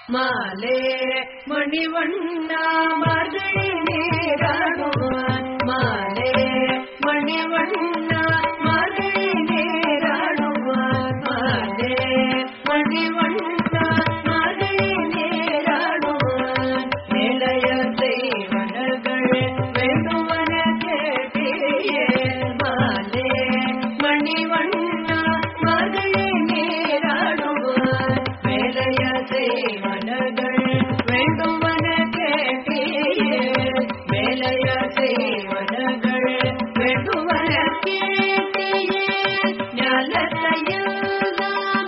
மாலே மணிவண்ணா மதுரை நேராடுவான் மாலே மணிவண்ணா மதுரை நேராடுவான் மாலே மணிவண்ணா மதுரை நேராடுவான் நிலைய செய்வனர்கள் வேண்டுவன கேட்டியே மாலே மணிவண்ணா மதுரை நேராடுவான் வேலைய செய்வனர்கள் வேண்டுவன கேட்டியே வேலைய செய்வனர்கள் வேண்டுவன கேட்டியே ஞானத்தையெல்லாம்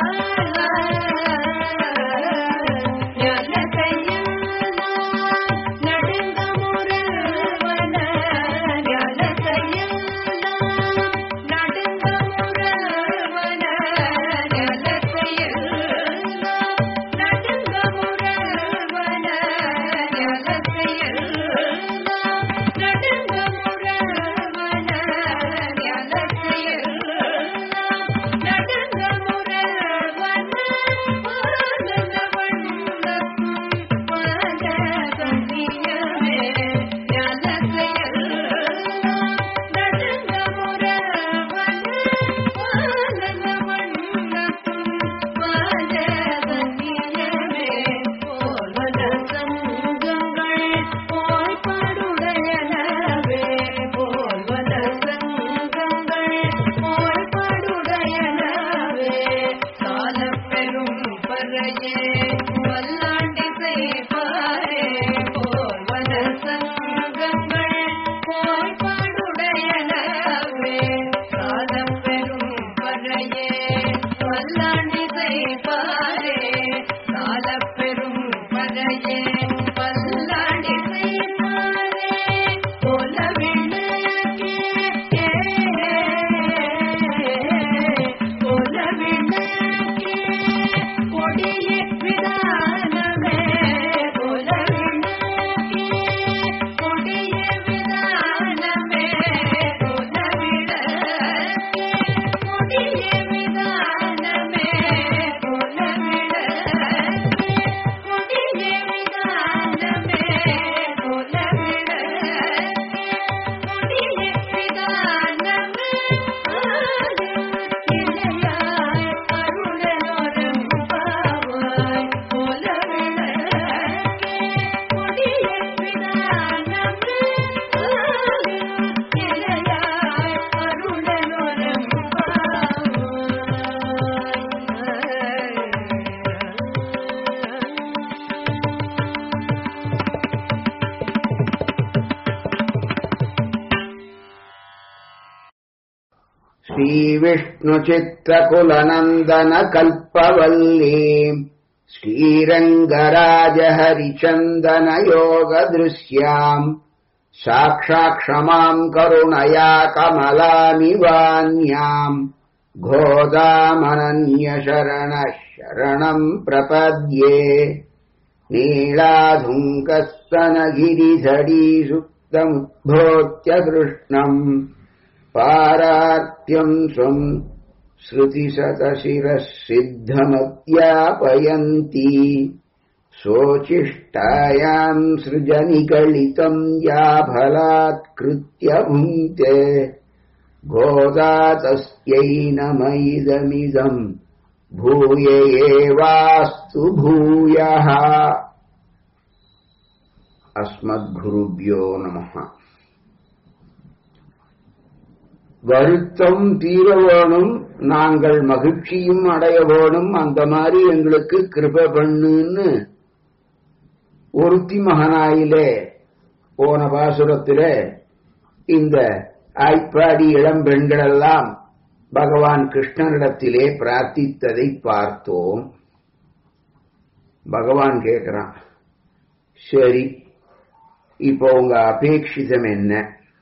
ஞானத்தையெல்லாம் நடுங்க முரவன ஞானத்தையெல்லாம் நடுங்க முரவன ஞானத்தையெல்லாம் நடுங்க முரவன ஞானத்தையெல்லாம் நடுங்க முரவன ஞானத்தையெல்லாம் நடுங்க முரவன ஆனந்த வண்ணத்தும் பாத கண்ணியமே ஞானத்தையெல்லாம் நடுங்க முரவன ஆனந்த வண்ணத்தும் பாத கண்ணியமே போல்வன சங்கங்கள் போய் படுடையனவே போல்வன சங்கங்கள் போய் படுடையனவே காலப்பெரும் பறையே வல்லாண்டி செய்வாரே போல்வன சங்கங்கள் போய் படுடையனவே காலப்பெரும் பறையே வல்லாண்டி செய்வாரே காலப்பெரும் பறையே வல்லாண்டி செய்வாரே போல விளக்கே போல விளக்கே கொடிய விதானமே போல விளக்கே கொடிய விதானமே போல விளக்கே கொடிய விதானமே போல விளக்கே கொடிய விதானமே போல விளக்கே கொடிய விதானமே இளையாய் அருளனோரம் பாவாய் போல விளக்கே கொடிய விதானமே இளையாய் அருளனோரம் பாவாய் श्रीविष्णुचित्तकुलनन्दनकल्पवल्लीम् श्रीरङ्गराजहरिचन्दनयोगदृश्याम् साक्षाक्षमाम् करुणया कमलामिवान्याम् घोदामनन्यशरणः शरणम् प्रपद्ये नीलाधुङ्कस्तनगिरिधडीसुप्तमुद्भोत्य कृष्णम् पारार्त्यम् स्वम् श्रुतिशतशिरः सिद्धमध्यापयन्ती सोचिष्टायाम् सृजनिगलितम् या फलात्कृत्य भुङ्क्ते गोदा तस्यै नमैदमिदम् भूय एवास्तु भूयः अस्मद्गुरुभ्यो नमः வருத்தம் தீர வேணும் நாங்கள் மகிழ்ச்சியும் அடைய வேணும் அந்த மாதிரி எங்களுக்கு கிருப பண்ணுன்னு ஒருத்தி மகனாயிலே போன பாசுரத்திலே இந்த ஆய்ப்பாடி இளம் பெண்களெல்லாம் பகவான் கிருஷ்ணனிடத்திலே பிரார்த்தித்ததை பார்த்தோம் பகவான் கேட்கிறான் சரி இப்போ உங்க அபேட்சிதம் என்ன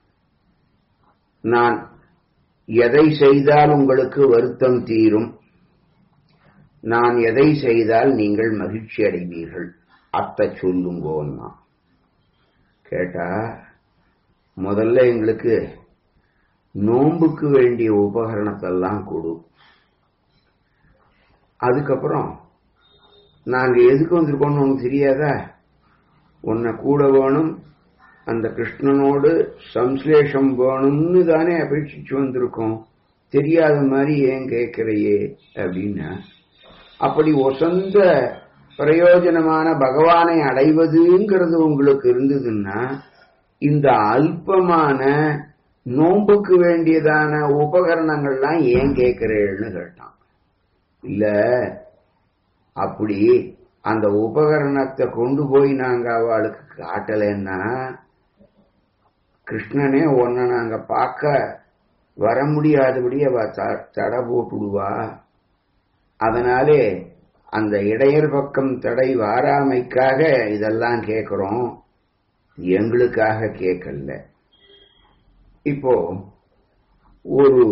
நான் எதை செய்தால் உங்களுக்கு வருத்தம் தீரும் நான் எதை செய்தால் நீங்கள் மகிழ்ச்சி அடைவீர்கள் அத்தை சொல்லுங்கோன்னா கேட்டா முதல்ல எங்களுக்கு நோன்புக்கு வேண்டிய உபகரணத்தெல்லாம் கொடு அதுக்கப்புறம் நாங்க எதுக்கு வந்திருக்கோம்னு உனக்கு தெரியாதா உன்னை கூட வேணும் அந்த கிருஷ்ணனோடு சம்ஸ்லேஷம் வேணும்னு தானே அபேட்சிச்சு வந்திருக்கோம் தெரியாத மாதிரி ஏன் கேட்கிறையே அப்படின்னா அப்படி ஒசந்த பிரயோஜனமான பகவானை அடைவதுங்கிறது உங்களுக்கு இருந்ததுன்னா இந்த அல்பமான நோம்புக்கு வேண்டியதான உபகரணங்கள்லாம் ஏன் கேட்கிறேன்னு கேட்டான் இல்ல அப்படி அந்த உபகரணத்தை கொண்டு போய் நாங்க அவளுக்கு காட்டலைன்னா கிருஷ்ணனே உன்னை நாங்க பார்க்க வர முடியாதபடி அவ த- தடை போட்டுடுவா அதனாலே அந்த இடையர் பக்கம் தடை வாராமைக்காக இதெல்லாம் கேட்கிறோம் எங்களுக்காக கேட்கல இப்போ ஒரு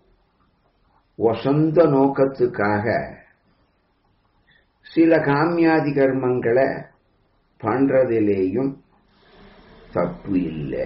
வசந்த நோக்கத்துக்காக சில காமியாதி கர்மங்களை பண்றதிலேயும் தப்பு இல்லை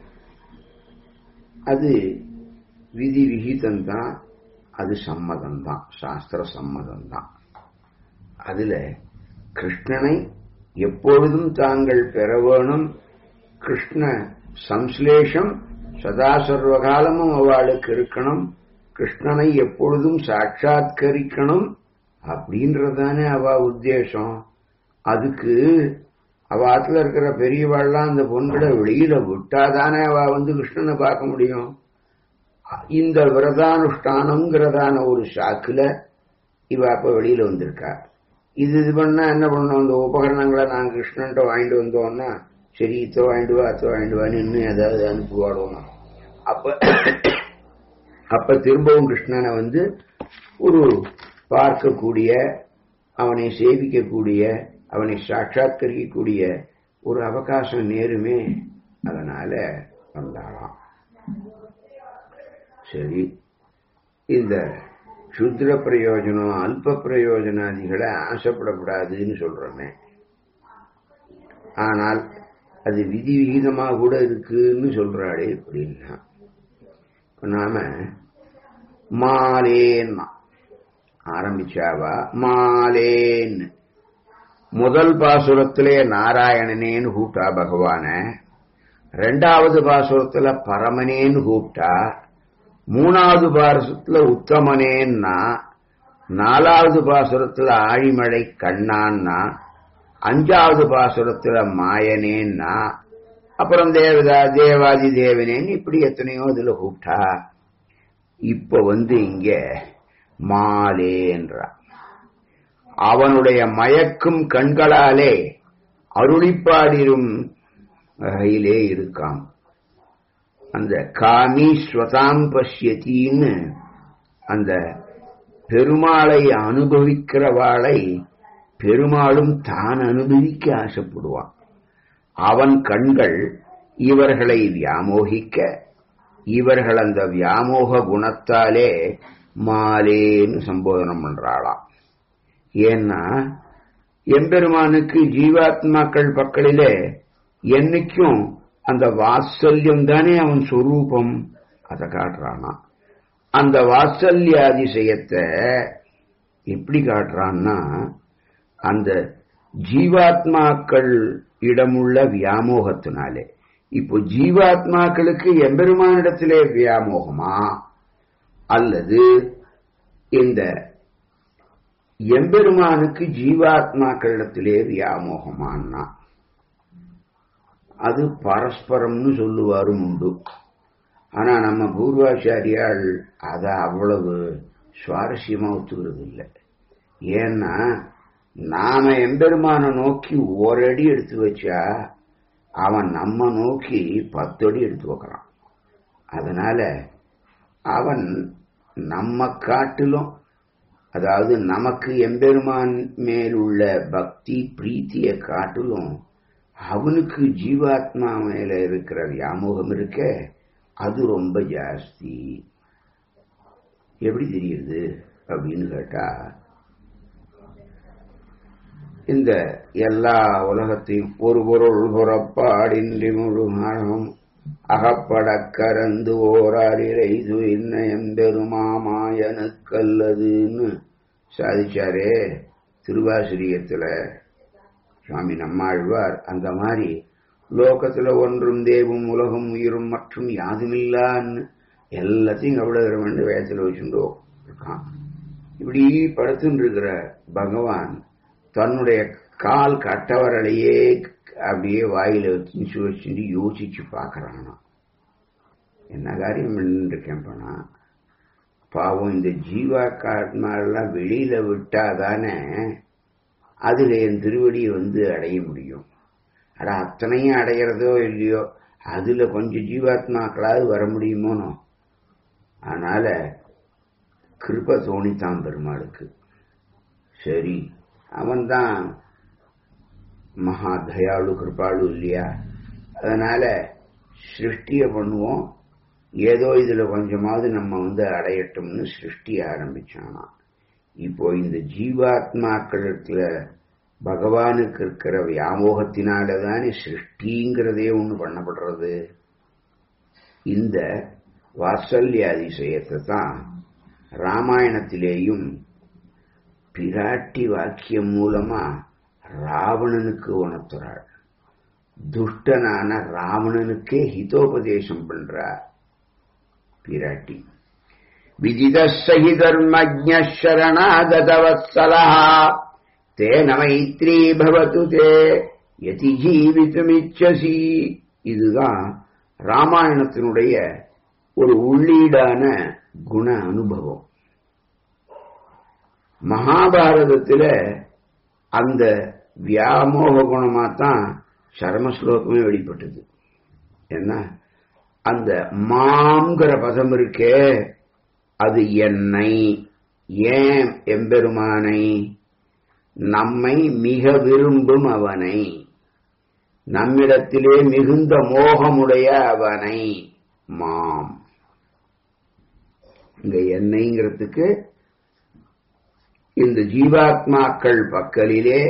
அது விதி விகிதம்தான் அது சம்மதம்தான் சாஸ்திர சம்மதம்தான் அதுல கிருஷ்ணனை எப்பொழுதும் தாங்கள் பெற வேணும் கிருஷ்ண சம்ஸ்லேஷம் சதா சர்வகாலமும் அவளுக்கு இருக்கணும் கிருஷ்ணனை எப்பொழுதும் சாட்சாத்கரிக்கணும் அப்படின்றதானே அவ உத்தேசம் அதுக்கு அவ ஆத்துல இருக்கிற பெரியவாள்லாம் அந்த பொண்களை வெளியில விட்டாதானே அவ வந்து கிருஷ்ணனை பார்க்க முடியும் இந்த விரதானுஷ்டானம்ங்கிறதான ஒரு சாக்குல இவ அப்ப வெளியில வந்திருக்கா இது இது பண்ணா என்ன பண்ணணும் இந்த உபகரணங்களை நாங்க கிருஷ்ணன்ட்ட வாங்கிட்டு வந்தோம்னா சரி இத்த வாங்கிட்டு வா அத்த வாங்கிட்டு வான்னு இன்னும் ஏதாவது அனுப்புவாடணும் அப்ப அப்ப திரும்பவும் கிருஷ்ணனை வந்து ஒரு பார்க்கக்கூடிய அவனை சேவிக்கக்கூடிய அவனை சாட்சாத்கரிக்கக்கூடிய ஒரு அவகாசம் நேருமே அதனால வந்தாளாம் சரி இந்த சுத்ர பிரயோஜனம் அல்ப பிரயோஜனாதிகளை ஆசைப்படக்கூடாதுன்னு சொல்றோமே ஆனால் அது விதி விகிதமா கூட இருக்குன்னு சொல்றாளே அப்படின்னா இப்ப நாம மாலேன்னா ஆரம்பிச்சாவா மாலேன்னு முதல் பாசுரத்திலே நாராயணனேன்னு கூப்பிட்டா பகவான ரெண்டாவது பாசுரத்துல பரமனேன்னு கூப்பிட்டா மூணாவது பாசுரத்துல உத்தமனேன்னா நாலாவது பாசுரத்துல ஆழிமழை கண்ணான்னா அஞ்சாவது பாசுரத்துல மாயனேன்னா அப்புறம் தேவதா தேவாதி தேவனேன்னு இப்படி எத்தனையோ இதுல கூப்பிட்டா இப்ப வந்து இங்க மாலேன்றா அவனுடைய மயக்கும் கண்களாலே அருளிப்பாடிரும் வகையிலே இருக்காம் அந்த காமி ஸ்வதாம் பஷ்யத்தின்னு அந்த பெருமாளை அனுபவிக்கிறவாளை பெருமாளும் தான் அனுபவிக்க ஆசைப்படுவான் அவன் கண்கள் இவர்களை வியாமோகிக்க இவர்கள் அந்த வியாமோக குணத்தாலே மாலேன்னு சம்போதனம் பண்றாளாம் ஏன்னா எம்பெருமானுக்கு ஜீவாத்மாக்கள் பக்கலிலே என்னைக்கும் அந்த வாத்சல்யம் தானே அவன் சொரூபம் அதை காட்டுறானா அந்த வாத்சல்ய அதிசயத்தை எப்படி காட்டுறான்னா அந்த ஜீவாத்மாக்கள் இடமுள்ள வியாமோகத்தினாலே இப்போ ஜீவாத்மாக்களுக்கு எம்பெருமானிடத்திலே வியாமோகமா அல்லது இந்த எம்பெருமானுக்கு ஜீவாத்மாக்களிடத்திலே வியாமோகமானா அது பரஸ்பரம்னு சொல்லுவாரும் உண்டு ஆனா நம்ம பூர்வாச்சாரியால் அதை அவ்வளவு சுவாரஸ்யமா ஒத்துக்கிறது இல்லை ஏன்னா நாம எம்பெருமான நோக்கி ஒரு அடி எடுத்து வச்சா அவன் நம்ம நோக்கி பத்து அடி எடுத்து வைக்கிறான் அதனால அவன் நம்ம காட்டிலும் அதாவது நமக்கு எம்பெருமான் மேலுள்ள பக்தி பிரீத்தியை காட்டிலும் அவனுக்கு ஜீவாத்மா மேல இருக்கிற வியாமோகம் இருக்க அது ரொம்ப ஜாஸ்தி எப்படி தெரியுது அப்படின்னு கேட்டா இந்த எல்லா உலகத்தையும் ஒரு பொருள் புறப்பாடின்றி முழு மனம் அகப்படக் கறந்து ஓராரிரைது என்ன எம்பெருமாமாயனுக்கல்லதுன்னு சாதிச்சாரே திருவாசிரியத்துல சுவாமி நம்மாழ்வார் அந்த மாதிரி லோகத்துல ஒன்றும் தேவும் உலகம் உயிரும் மற்றும் யாதுமில்லான்னு எல்லாத்தையும் கவலைகிற வேண்டு வேதத்துல வச்சுட்டு இருக்கான் இப்படி படுத்துட்டு இருக்கிற பகவான் தன்னுடைய கால் கட்டவரலையே அப்படியே வாயில வச்சு வச்சுட்டு யோசிச்சு பார்க்கறானா என்ன காரியம் இருக்கேன் போனா பாவம் இந்த ஜீவாக்காத்மாரெல்லாம் வெளியில விட்டாதானே அதுல என் திருவடியை வந்து அடைய முடியும் அட அத்தனையும் அடையிறதோ இல்லையோ அதுல கொஞ்சம் ஜீவாத்மாக்களாவது வர முடியுமோனோ அதனால கிருப தோணித்தான் பெருமாளுக்கு சரி அவன்தான் மகா தயாளு கிருபாளு இல்லையா அதனால சிருஷ்டிய பண்ணுவோம் ஏதோ இதுல கொஞ்சமாவது நம்ம வந்து அடையட்டும்னு சிருஷ்டி ஆரம்பிச்சானா இப்போ இந்த ஜீவாத்மாக்களுக்குல பகவானுக்கு இருக்கிற வியாமோகத்தினால தானே சிருஷ்டிங்கிறதே ஒண்ணு பண்ணப்படுறது இந்த வாத்சல்ய அதிசயத்தை தான் ராமாயணத்திலேயும் பிராட்டி வாக்கியம் மூலமா ராவணனுக்கு உணர்த்துறாள் துஷ்டனான ராவணனுக்கே ஹிதோபதேசம் பண்றார் பிராட்டி விதித சகி தர்மஜ சரணாகதவத்சலா தேன மைத்ரீ பவத்து தே யதி ஜீவிதமிச்சசி இதுதான் ராமாயணத்தினுடைய ஒரு உள்ளீடான குண அனுபவம் மகாபாரதத்துல அந்த வியாமோக குணமா தான் சரமஸ்லோகமே வெளிப்பட்டது என்ன அந்த மாங்கிற பதம் இருக்கே அது என்னை ஏன் எம்பெருமானை நம்மை மிக விரும்பும் அவனை நம்மிடத்திலே மிகுந்த மோகமுடைய அவனை மாம் இங்க என்னைங்கிறதுக்கு இந்த ஜீவாத்மாக்கள் பக்கலிலே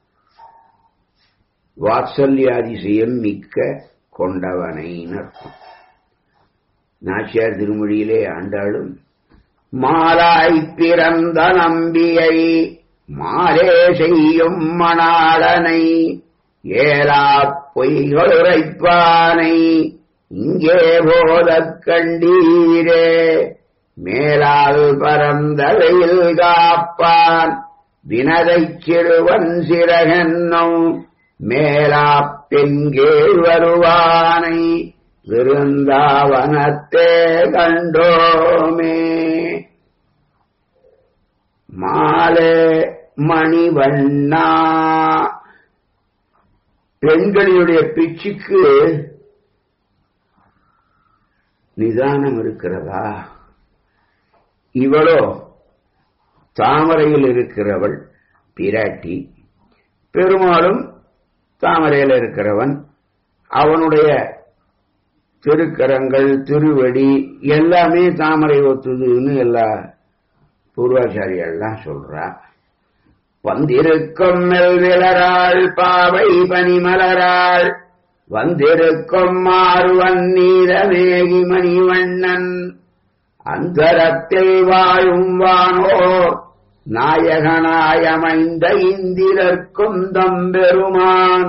வாத்சல்யாதிசயம் மிக்க கொண்டவனைன்னு அர்த்தம் நாச்சியார் திருமொழியிலே ஆண்டாளும் மாலாய் பிறந்த நம்பியை மாலே செய்யும் மணாளனை ஏலா பொய்கள் உரைப்பானை இங்கே போதக் கண்டீரே மேலால் பரந்த வெயில் காப்பான் வினதைச் சிறுவன் சிறகென்னும் மேலா பெண்கேள் வருவானை விருந்தாவனத்தே கண்டோமே மாலே மணிவண்ணா பெண்களுடைய பிச்சுக்கு நிதானம் இருக்கிறதா இவளோ தாமரையில் இருக்கிறவள் பிராட்டி பெருமாளும் தாமரையில் இருக்கிறவன் அவனுடைய திருக்கரங்கள் திருவடி எல்லாமே தாமரை ஒத்துதுன்னு எல்லா பூர்வாச்சாரியெல்லாம் சொல்றா வந்திருக்கும் மெல்விலராள் பாவை பனிமலராள் வந்திருக்கும் மாறுவன் நீரமேகி மணிவண்ணன் அந்தரத்தில் வாழும் வானோர் நாயகனாயமைந்த இந்திரர்க்கும் தம்பெருமான்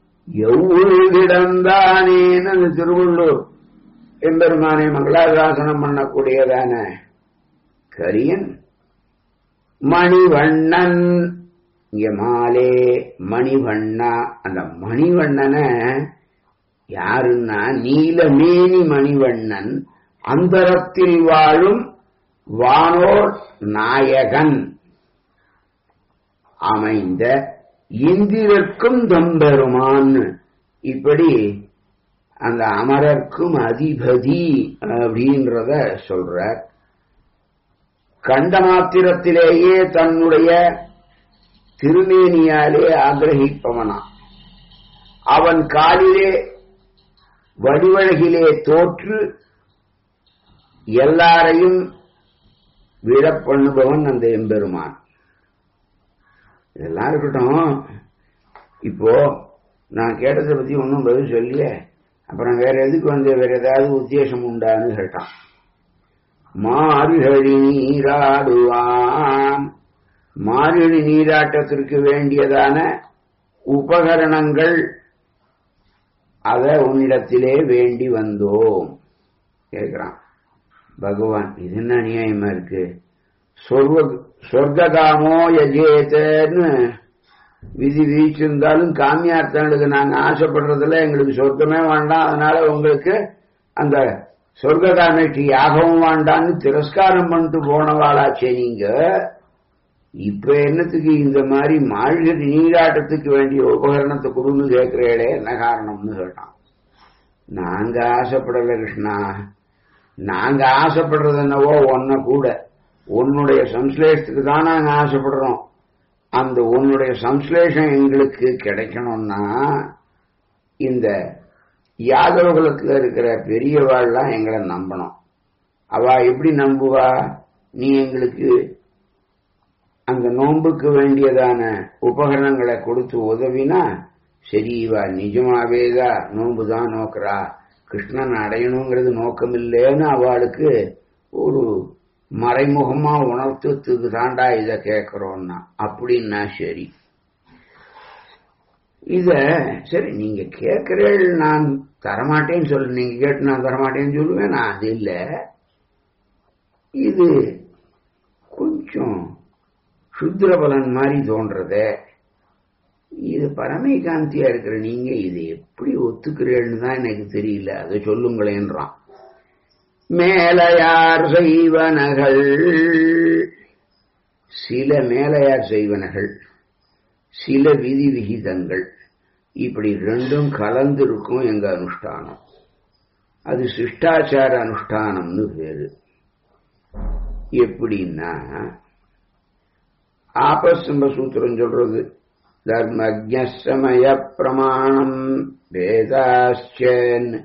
எவ்வளவிடந்தானேன்னு திருவள்ளூர் எம்பெருமானை மங்களாசாசனம் பண்ணக்கூடியதான கரியன் மணிவண்ணன் இங்க மாலே மணிவண்ணா அந்த மணிவண்ணனை யாருன்னா நீலமேனி மணிவண்ணன் அந்தரத்தில் வாழும் வானோர் நாயகன் அமைந்த இந்திரர்க்கும் தம்பெருமான் இப்படி அந்த அமரர்க்கும் அதிபதி அப்படின்றத சொல்றார் கண்ட மாத்திரத்திலேயே தன்னுடைய திருமேனியாலே ஆகிரகிப்பவனா அவன் காலிலே வடிவழகிலே தோற்று எல்லாரையும் விழப்பண்ணுபவன் அந்த எம்பெருமான் இதெல்லாம் இருக்கட்டும் இப்போ நான் கேட்டதை பத்தி ஒன்றும் பதில் சொல்லியே அப்புறம் வேற எதுக்கு வந்து வேற ஏதாவது உத்தேசம் உண்டான்னு கேட்டான் மார்கழி நீராடுவான் மார்கழி நீராட்டத்திற்கு வேண்டியதான உபகரணங்கள் அத உன்னிடத்திலே வேண்டி வந்தோம் கேட்கிறான் பகவான் இது என்ன அநியாயமா இருக்கு சொர்வ சொர்க்ககாமோ யஜேதன்னு விதி விதிச்சிருந்தாலும் காமியார்த்தங்களுக்கு நாங்க ஆசைப்படுறதுல எங்களுக்கு சொர்க்கமே வேண்டாம் அதனால உங்களுக்கு அந்த சொர்க்ககாமிக்கு யாகவும் வேண்டான்னு திரஸ்காரம் பண்ணிட்டு போனவாளாச்சே நீங்க இப்ப என்னத்துக்கு இந்த மாதிரி மாழ்கறி நீராட்டத்துக்கு வேண்டிய உபகரணத்தை கொடுன்னு கேட்கிறேளே என்ன காரணம்னு கேட்டான் நாங்க ஆசைப்படல கிருஷ்ணா நாங்க ஆசைப்படுறது என்னவோ ஒன்ன கூட உன்னுடைய சம்ஸ்லேஷத்துக்கு தான் நாங்க ஆசைப்படுறோம் அந்த உன்னுடைய சம்ஸ்லேஷம் எங்களுக்கு கிடைக்கணும்னா இந்த யாதவகுலத்துல இருக்கிற பெரியவாள்லாம் எங்களை நம்பணும் அவ எப்படி நம்புவா நீ எங்களுக்கு அந்த நோன்புக்கு வேண்டியதான உபகரணங்களை கொடுத்து உதவினா சரி இவா நிஜமாவேதான் நோன்பு தான் நோக்கிறா கிருஷ்ணன் அடையணுங்கிறது நோக்கம் இல்லைன்னு அவளுக்கு ஒரு மறைமுகமா உணர்த்துறதுக்கு தாண்டா இத கேட்கிறோம்னா அப்படின்னா சரி இத சரி நீங்க கேட்கிறீள் நான் தரமாட்டேன்னு சொல்லு நீங்க கேட்டு நான் தரமாட்டேன்னு சொல்லுவேன் நான் அது இல்ல இது கொஞ்சம் சுத்திர பலன் மாதிரி தோன்றதே இது பரமைகாந்தியா இருக்கிற நீங்க இது எப்படி ஒத்துக்கிறேன்னு தான் எனக்கு தெரியல அதை சொல்லுங்களேன்றான் மேலையார் செய்வனகள் சில மேலையார் செய்வனகள் சில விதி விகிதங்கள் இப்படி ரெண்டும் கலந்து இருக்கும் எங்க அனுஷ்டானம் அது சிஷ்டாச்சார அனுஷ்டானம்னு பேரு எப்படின்னா ஆபஸ்தம்ப சூத்திரம் சொல்றது தர்மஜமய பிரமாணம் வேதாச்சன்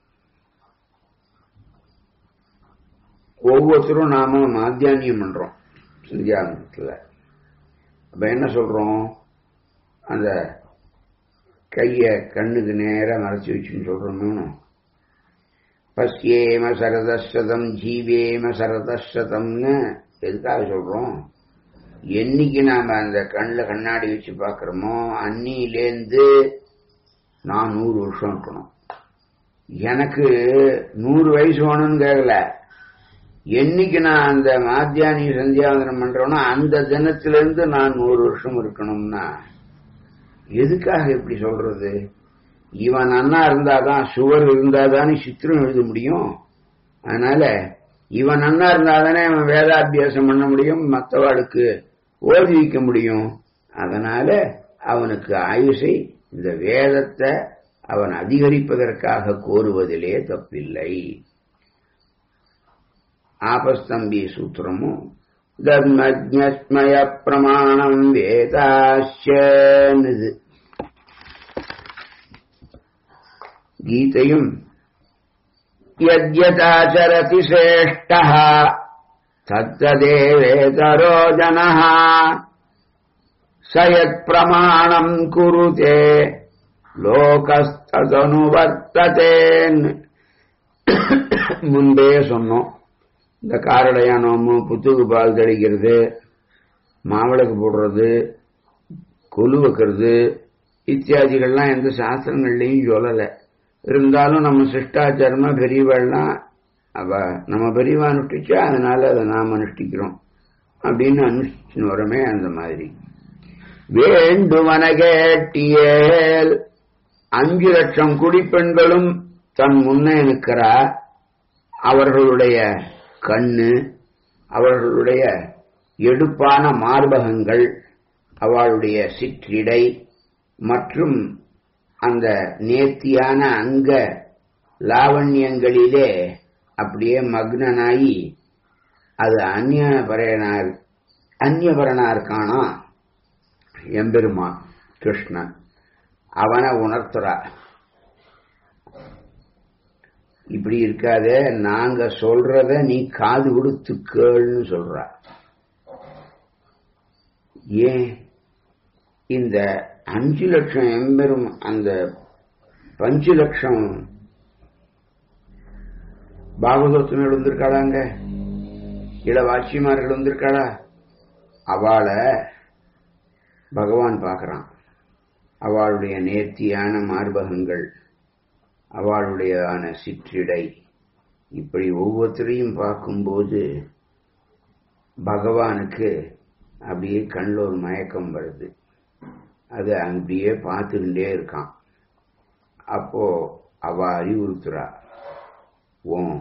ஒவ்வொருத்தரும் நாம மாத்தியானியம் பண்றோம் சந்தியானத்துல அப்ப என்ன சொல்றோம் அந்த கைய கண்ணுக்கு நேரா மறைச்சு வச்சுன்னு சொல்றோம் பசியேம சரதசதம் ஜீவேம சரதசதம்னு எதுக்காக சொல்றோம் என்னைக்கு நாம அந்த கண்ணில் கண்ணாடி வச்சு பார்க்கறோமோ அன்னிலேருந்து நான் நூறு வருஷம் இருக்கணும் எனக்கு நூறு வயசு வேணும்னு கேட்கல என்னைக்கு நான் அந்த மாத்தியானி சந்தியாவந்தனம் பண்றேனோ அந்த தினத்திலிருந்து நான் நூறு வருஷம் இருக்கணும்னா எதுக்காக இப்படி சொல்றது இவன் அண்ணா இருந்தாதான் சுவர் இருந்தாதானே சித்திரம் எழுத முடியும் அதனால இவன் அண்ணா இருந்தாதானே அவன் வேதாபியாசம் பண்ண முடியும் மற்றவாளுக்கு ஓதி வைக்க முடியும் அதனால அவனுக்கு ஆயுசை இந்த வேதத்தை அவன் அதிகரிப்பதற்காக கோருவதிலே தப்பில்லை ஆபஸ்தம்பி சூத்திரமும் தர்மஜ்மய பிரமாணம் வேதாச்சது கீதையும் யத்யதாச்சரதி சிரேஷ்ட தத்ததேவேதரோ ஜனः ச யத் பிரமாணம் குருதே லோகஸ்தனுவர்த்ததேன்னு முன்பே சொன்னோம் இந்த காரடையானோமு புத்துக்கு பால் தெளிக்கிறது மாவிளக்கு போடுறது கொலு வைக்கிறது இத்தியாதிகள்லாம் எந்த சாஸ்திரங்கள்லையும் சொல்லலை இருந்தாலும் நம்ம சிஷ்டாச்சாரமா பெரியவாள்லாம் அவ நம்ம பெரியவா அனுஷ்டிச்சா அதனால அதை நாம் அனுஷ்டிக்கிறோம் அப்படின்னு அனுஷ்டிச்சு வரமே அந்த மாதிரி வேண்டுவன கேட்டியேல் அஞ்சு லட்சம் குடிப்பெண்களும் தன் முன்னே நிற்கிறா அவர்களுடைய கண்ணு அவர்களுடைய எடுப்பான மார்பகங்கள் அவளுடைய சிற்றிடை மற்றும் அந்த நேர்த்தியான அங்க லாவண்யங்களிலே அப்படியே மக்னனாயி அது அந்நியபரனார் அந்நியபரனாருக்கானா எம்பெருமான் கிருஷ்ணன் அவனை உணர்த்துறா இப்படி இருக்காத நாங்க சொல்றத நீ காது கொடுத்து கேள்னு சொல்ற ஏன் இந்த அஞ்சு லட்சம் எம்பெரும் அந்த பஞ்சு லட்சம் பாகவதத்தினர் வந்திருக்காளாங்க இள வாட்சிமார்கள் வந்திருக்காளா அவளை பகவான் பார்க்கறான் அவளுடைய நேர்த்தியான மார்பகங்கள் அவளுடையதான சிற்றிடை இப்படி ஒவ்வொருத்தரையும் பார்க்கும்போது பகவானுக்கு அப்படியே கண்ணில் ஒரு மயக்கம் வருது அது அப்படியே பார்த்துக்கிட்டே இருக்கான் அப்போ அவ அறிவுறுத்துறா ஓம்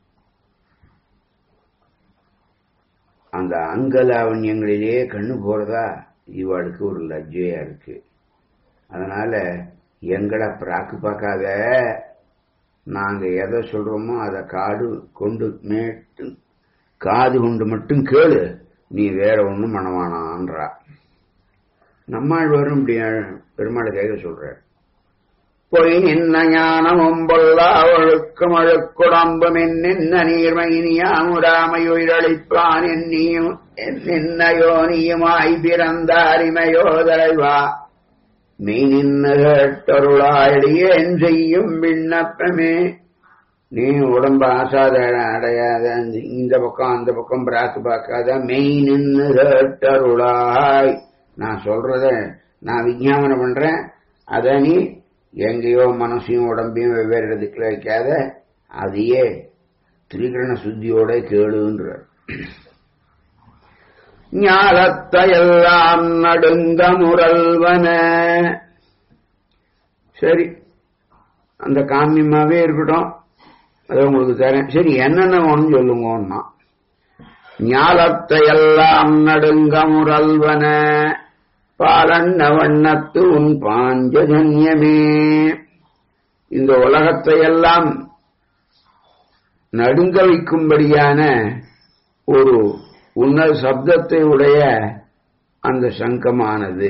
அந்த அங்கலாவண்யங்களிலே கண்ணு போறதா இவாளுக்கு ஒரு லஜ்ஜையா இருக்கு அதனால எங்களை பிராக்கு பார்க்காத நாங்க எதை சொல்றோமோ அதை காடு கொண்டு மேட்டு காது கொண்டு மட்டும் கேளு நீ வேற ஒண்ணும் பண்ணவானான்றா நம்மாழ்வாரும் இப்படி பெருமாளை கேட்க சொல்ற பொய் நின்ன ஞானமும் பொல்லா ஒழுக்கம் அழுக்குடம்பும் என்னென்ன நீர்மையினியாமுடாமையுயிரளிப்பான் என்னியும் என்னையோ நீயுமாய் பிறந்த அரிமையோ தலைவா மெய் நின்று கேட்டருளாடியேன் செய்யும் விண்ணப்பமே நீ உடம்ப ஆசாத அடையாத அந்த- இந்த பக்கம் அந்த பக்கம் பிராக்கு பார்க்காத மெய் நின்று கேட்டருளாய் நான் சொல்றத நான் விஞ்ஞாபனம் பண்றேன் அத நீ எங்கேயோ மனசையும் உடம்பையும் வெவ்வேறு இடத்துக்குள்ள வைக்காத அதையே திரிகரண சுத்தியோட கேளுன்ற ஞாலத்தையெல்லாம் நடுங்க முரல்வன சரி அந்த காமியமாவே இருக்கட்டும் அதை உங்களுக்கு தரேன் சரி என்னென்ன வேணும்னு சொல்லுங்கன்னா ஞாலத்தையெல்லாம் நடுங்க முரல்வன பாலண்ண வண்ணத்து உன் பாஞ்சஜன்யமே இந்த உலகத்தையெல்லாம் நடுங்க வைக்கும்படியான ஒரு உன்னத சப்தத்தை உடைய அந்த சங்கமானது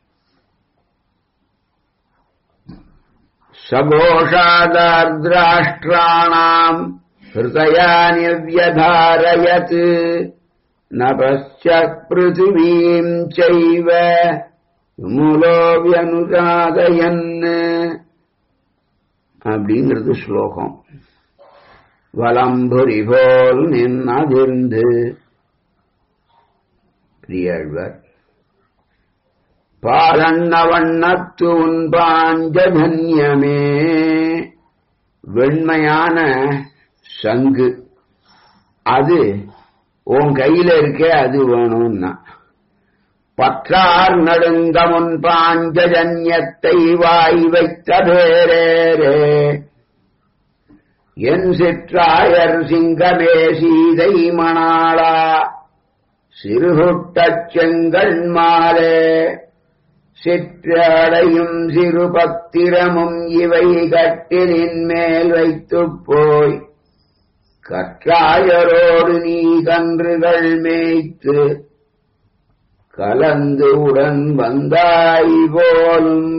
சகோஷாதார்திராஷ்டிராணாம் ஹிருதயானி வியதாரயத் ந பశ్చాத் பிருத்திவீம் சைவ மூலோ வியனுராதயன் அப்படிங்கிறது ஸ்லோகம் வலம்புரி போல் நின்னதிர்ந்து பிரியாழ்வார் பாலண்ண வண்ணத்து உன் பாஞ்சதன்யமே வெண்மையான சங்கு அது உன் கையில இருக்கே அது வேணும்னா பற்றார் நடுங்க முன் பாஞ்சஜன்யத்தை வாய் வைத்த பேரேரே என் சிற்றாயர் சிங்கமே சீதை மணாளா சிறுகுட்டச் செங்கண் மாலே சிற்றடையும் சிறு பத்திரமும் இவை கட்டிலின் மேல் வைத்துப் போய் கற்றாயரோடு நீ கன்றுகள் மேய்த்து கலந்து உடன் வந்தாய் போலும்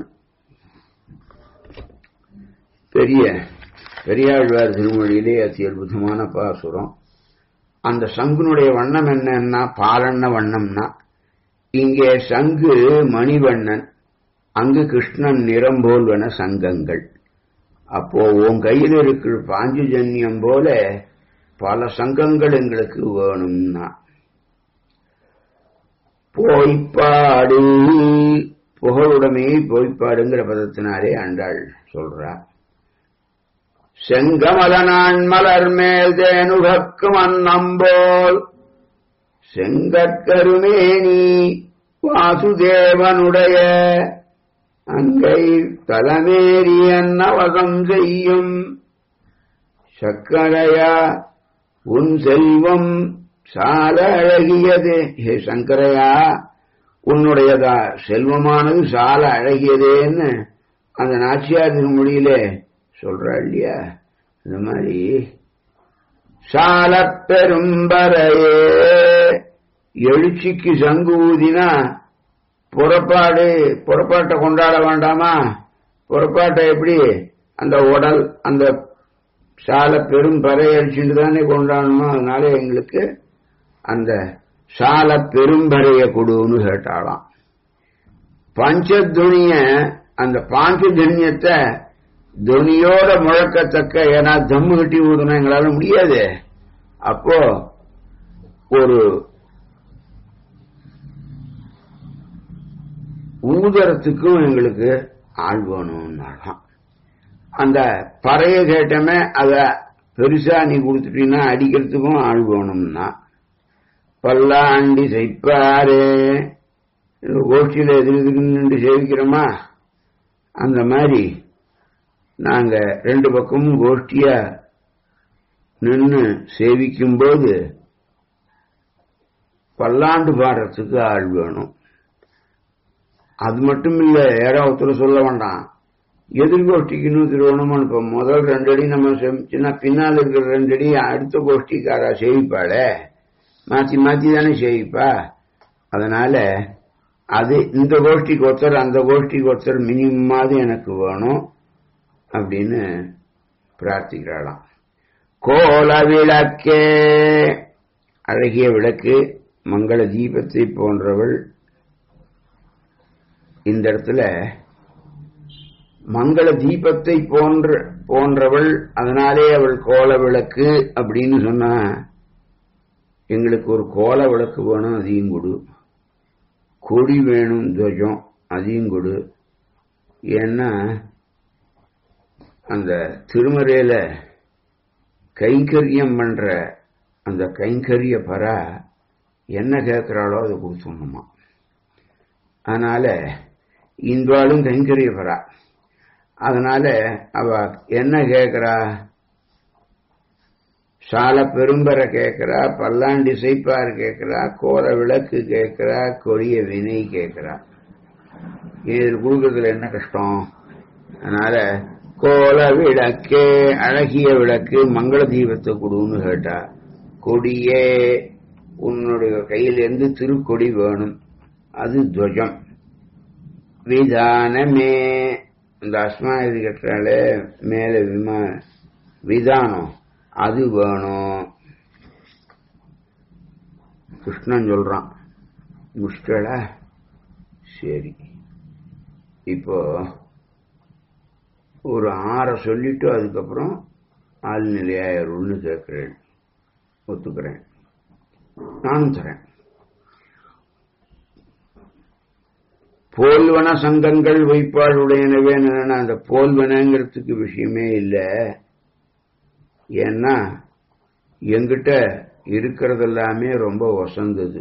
பெரிய பெரியாழ்வார் திருமொழியிலே அதி அற்புதமான பாசுரம் அந்த சங்குனுடைய வண்ணம் என்னன்னா பாலண்ண வண்ணம்னா இங்கே சங்கு மணிவண்ணன் அங்கு கிருஷ்ணன் நிறம் போல்வன சங்கங்கள் அப்போ உன் கையில் இருக்கிற பாஞ்சுஜன்யம் போல பல சங்கங்கள் எங்களுக்கு வேணும்னா போய்ப்பாடு புகழுடைமை போய்ப்பாடுங்கிற பதத்தினாலே ஆண்டாள் சொல்றா செங்கமலனான் மலர் மேல் தேனுகக்கும் அன்னம்போல் செங்கற்கருமேனி வாசுதேவனுடைய அங்கை தலமேறி அன்னவகம் செய்யும் சக்கரையா உன் செல்வம் சால அழகியதே ஹே சங்கரையா உன்னுடையதா செல்வமானது சால அழகியதேன்னு அந்த நாச்சியார் திருமொழியிலே சொல்றா இல்லையா இந்த மாதிரி சால பெரும்பரையே எழுச்சிக்கு சங்கு ஊதினா புறப்பாடு புறப்பாட்டை கொண்டாட வேண்டாமா புறப்பாட்டை எப்படி அந்த உடல் அந்த சால பெரும் பறை அடிச்சுட்டு தானே கொண்டாடணும் அதனால எங்களுக்கு அந்த சால பெரும்பறைய கொடுன்னு கேட்டாலாம் பஞ்சதுனிய அந்த பாஞ்சதுனியத்தை துனியோட முழக்கத்தக்க ஏன்னா தம்மு கட்டி ஊதுனா எங்களால முடியாது அப்போ ஒரு ஊதரத்துக்கும் எங்களுக்கு ஆள் வேணும்னாலாம் அந்த பறைய கேட்டமே அத பெருசா நீ கொடுத்துட்டீங்கன்னா அடிக்கிறதுக்கும் ஆள் வேணும்னா பல்லாண்டி செய்ப்பாரு இந்த கோஷ்டியில எது எதுக்குன்னு சேவிக்கிறோமா அந்த மாதிரி நாங்க ரெண்டு பக்கமும் கோஷ்டியா நின்று சேவிக்கும் போது பல்லாண்டு பாடுறதுக்கு ஆள் வேணும் அது மட்டும் இல்ல யாராவது ஒருத்தர் சொல்ல வேண்டாம் எதிர்கோஷ்டிக்குன்னு திருவண்ணாமலை இப்ப முதல் ரெண்டு அடி நம்ம சின்ன பின்னால் இருக்கிற ரெண்டு அடி அடுத்த கோஷ்டிக்காரா சேவிப்பாளே மாத்தி மாத்தி தானே சேவிப்பா அதனால அது இந்த கோஷ்டிக்கு ஒருத்தர் அந்த கோஷ்டிக்கு ஒருத்தர் மினிமமாவது எனக்கு வேணும் அப்படின்னு பிரார்த்திக்கிறாளாம் கோல விளக்கே அழகிய விளக்கு மங்கள தீபத்தை போன்றவள் இந்த இடத்துல மங்கள தீபத்தை போன்ற போன்றவள் அதனாலே அவள் கோல விளக்கு அப்படின்னு சொன்னா எங்களுக்கு ஒரு கோல விளக்கு வேணும் அதையும் கொடு கொடி வேணும் துவஜம் அதையும் கொடு ஏன்னா அந்த திருமறையில கைங்கரியம் பண்ற அந்த கைங்கரிய பரா என்ன கேட்கிறாளோ அதை கொடுத்துடணுமா அதனால இன்பாலும் கைங்கரிய பரா அதனால அவ என்ன கேட்கிறா சால பெரும்பரை கேட்கிறா பல்லாண்டி செய்ப்பார் கேட்கிறா கோல விளக்கு கேட்கிறா கொரிய வினை கேட்கிறா இதில் கொடுக்கறதுல என்ன கஷ்டம் அதனால கோல விளக்கே அழகிய விளக்கு மங்கள தீபத்தை கொடுன்னு கேட்டா கொடியே உன்னுடைய கையிலிருந்து திருக்கொடி வேணும் அது துவஜம் விதானமே இந்த அஸ்மா இது கட்டுறாலே மேல விமா விதானம் அது வேணும் கிருஷ்ணன் சொல்றான் முஷ்டலா சரி இப்போ ஒரு ஆறை சொல்லிட்டு அதுக்கப்புறம் ஆழ்நிலையாயிருள்னு கேட்கிறேன் ஒத்துக்கிறேன் நானும் தரேன் போல்வன சங்கங்கள் வைப்பாளுடையனவே அந்த போல்வனங்கிறதுக்கு விஷயமே இல்லை ஏன்னா எங்கிட்ட இருக்கிறதெல்லாமே ரொம்ப வசந்தது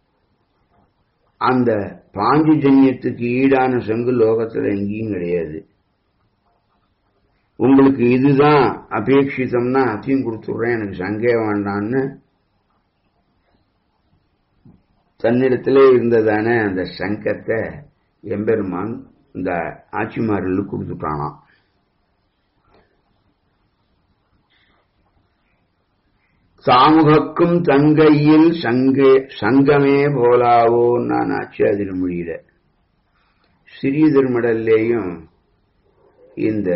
அந்த பாஞ்சுஜன்யத்துக்கு ஈடான சங்கு லோகத்துல எங்கேயும் கிடையாது உங்களுக்கு இதுதான் அபேட்சிதம்னா அதையும் கொடுத்துடுறேன் எனக்கு சங்கே வேண்டான்னு தன்னிடத்திலே இருந்ததான அந்த சங்கத்தை எம்பெருமான் இந்த ஆட்சிமார்களுக்கு கொடுத்துட்டானாம் சாமுகக்கும் தங்கையில் சங்கே சங்கமே போலாவோ நான் ஆச்சு அதில் முடியல சிறிய திருமடல்லேயும் இந்த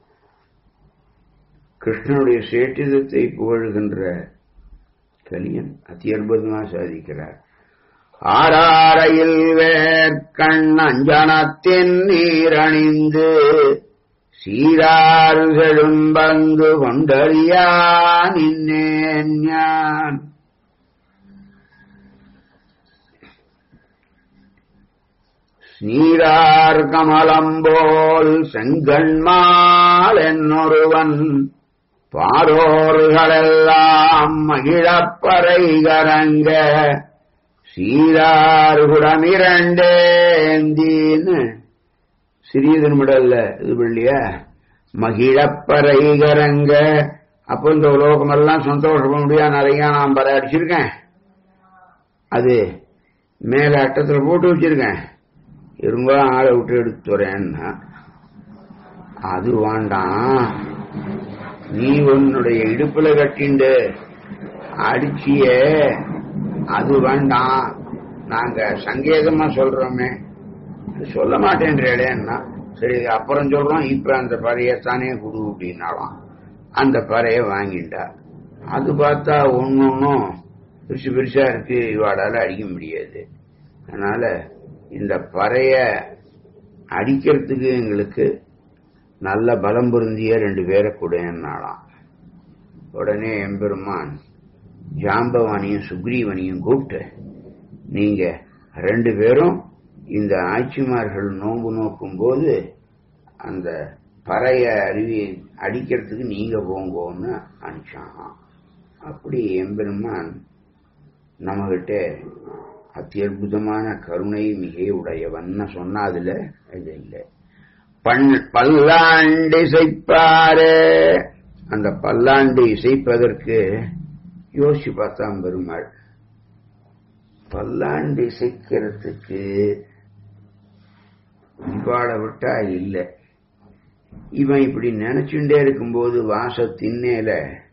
கிருஷ்ணனுடைய சேட்டிதத்தை புகழ்கின்ற கலியன் அதி அற்புதமா சாதிக்கிறார் ஆறாரையில் வேர்க்கண் அஞ்சனத்தின் நீரணிந்து சீராறுகளும் வந்து கொண்டறியா நின்னேன் ஞான் நீரார் கமலம்போல் செங்கண்மால் என்னொருவன் பாரோர்களெல்லாம் மகிழப்பறை கரங்க சீரார்குடமிரண்டேந்தின்னு சிறிய திருமிடல்ல இது இல்லையா மகிழப்பறை கரங்க அப்போ இந்த உலோகமெல்லாம் சந்தோஷப்பட முடியாது நிறைய நான் பர அடிச்சிருக்கேன் அது மேல அட்டத்துல போட்டு வச்சிருக்கேன் இருங்க ஆளை விட்டு எடுத்து வரேன்னா அது வேண்டாம் நீ உன்னுடைய இடுப்புல கட்டிண்டு அடிச்சிய அது வேண்டாம் நாங்க சங்கேதமா சொல்றோமே சொல்ல மாட்டேன்றேன்னா சரி அப்புறம் சொல்றோம் இப்ப அந்த பறையத்தானே குடு அப்படின்னாலாம் அந்த பறைய வாங்கிட்டா அது பார்த்தா ஒன்னொன்னும் பெருசு பெருசா இருக்கு இவாடால அடிக்க முடியாது அதனால இந்த பறைய அடிக்கிறதுக்கு எங்களுக்கு நல்ல பலம் பொருந்திய ரெண்டு பேரை கூடனாலாம் உடனே எம்பெருமான் ஜாம்பவானியும் சுக்ரீவனையும் கூப்பிட்டு நீங்க ரெண்டு பேரும் இந்த ஆட்சிமார்கள் நோன்பு நோக்கும் போது அந்த பறைய அருவி அடிக்கிறதுக்கு நீங்க போங்கோன்னு அனுப்பிச்சானாம் அப்படி எம்பெருமான் நம்மகிட்ட அத்தியுதமான கருணை மிக உடையவன்னு சொன்னா அதுல இது இல்லை பண் பல்லாண்டு இசைப்பாரு அந்த பல்லாண்டு இசைப்பதற்கு யோசிச்சு பார்த்தான் பெருமாள் பல்லாண்டு இசைக்கிறதுக்கு இவாளை விட்டா இல்லை இவன் இப்படி நினைச்சுட்டே இருக்கும்போது வாச திண்ணேல